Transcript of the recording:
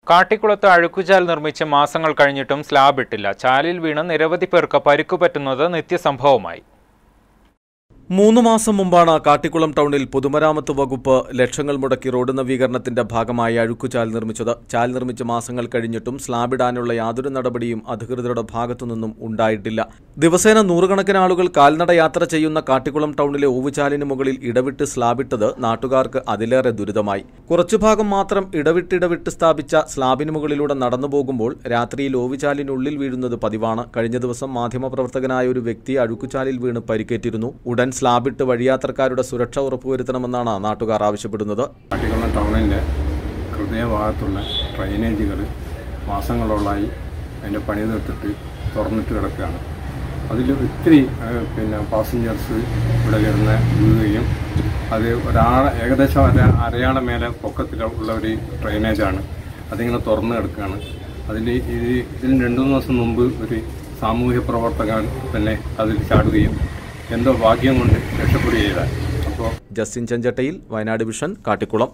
കാട്ടിക്കുളത്ത് അഴുക്കുചാൽ നിർമ്മിച്ച് മാസങ്ങൾ കഴിഞ്ഞിട്ടും സ്ലാബ് ഇട്ടില്ല ചാലിൽ വീണ് നിരവധി പേർക്ക് പരിക്കു പറ്റുന്നത് നിത്യസംഭവമായി മൂന്ന് മാസം മുമ്പാണ് കാട്ടിക്കുളം ടൗണിൽ പൊതുമരാമത്ത് വകുപ്പ് ലക്ഷങ്ങൾ മുടക്കി റോഡ് നവീകരണത്തിന്റെ ഭാഗമായി അഴുക്കുചാൽ നിർമ്മിച്ചത് ചാൽ നിർമ്മിച്ച് മാസങ്ങൾ കഴിഞ്ഞിട്ടും സ്ലാബിടാനുള്ള യാതൊരു നടപടിയും അധികൃതരുടെ ഭാഗത്തുനിന്നും ഉണ്ടായിട്ടില്ല ദിവസേന നൂറുകണക്കിന് ആളുകൾ കാൽനട യാത്ര ചെയ്യുന്ന കാട്ടിക്കുളം ടൗണിലെ ഓവുചാലിന് മുകളിൽ ഇടവിട്ട് സ്ലാബിട്ടത് നാട്ടുകാർക്ക് അതിലേറെ ദുരിതമായി കുറച്ചു ഭാഗം മാത്രം ഇടവിട്ടിടവിട്ട് സ്ഥാപിച്ച സ്ലാബിന് മുകളിലൂടെ നടന്നു പോകുമ്പോൾ രാത്രിയിൽ ഓവുചാലിനുള്ളിൽ വീഴുന്നത് പതിവാണ് കഴിഞ്ഞ ദിവസം മാധ്യമപ്രവർത്തകനായ ഒരു വ്യക്തി അഴുക്കുചാലിൽ വീണ് പരിക്കേറ്റിരുന്നു ഉടൻ സ്ലാബിട്ട് വഴിയാത്രക്കാരുടെ സുരക്ഷ ഉറപ്പുവരുത്തണമെന്നാണ് നാട്ടുകാർ ആവശ്യപ്പെടുന്നത് കാട്ടിക്കുളം ടൗണിൻ്റെ ഹൃദയഭാഗത്തുള്ള ഡ്രൈനേജുകൾ മാസങ്ങളോളായി അതിൻ്റെ പണി തീർത്തിട്ട് തുറന്നിട്ട് കിടക്കുകയാണ് അതിൽ ഒത്തിരി ഏഹ്, പിന്നെ പാസഞ്ചേഴ്സ് ഇവിടെ കിടന്ന് വീഴുകയും അത് ഒരാളെ ഏകദേശം അര അരയാളെ മേലെ പൊക്കത്തിലുള്ള ഒരു ഡ്രൈനേജാണ് അതിങ്ങനെ തുറന്ന് കിടക്കുകയാണ് അതിൽ ഇത് ഇതിന് രണ്ടു മൂന്ന് ദിവസം മുമ്പ് ഒരു സാമൂഹ്യ പ്രവർത്തകൻ തന്നെ അതിൽ ചാടുകയും എന്തോ ഭാഗ്യം കൊണ്ട് രക്ഷപ്പെടുകയില്ല അപ്പോൾ ജസ്റ്റിൻ ചെഞ്ചട്ടയിൽ വയനാട് വിഷൻ കാട്ടിക്കുളം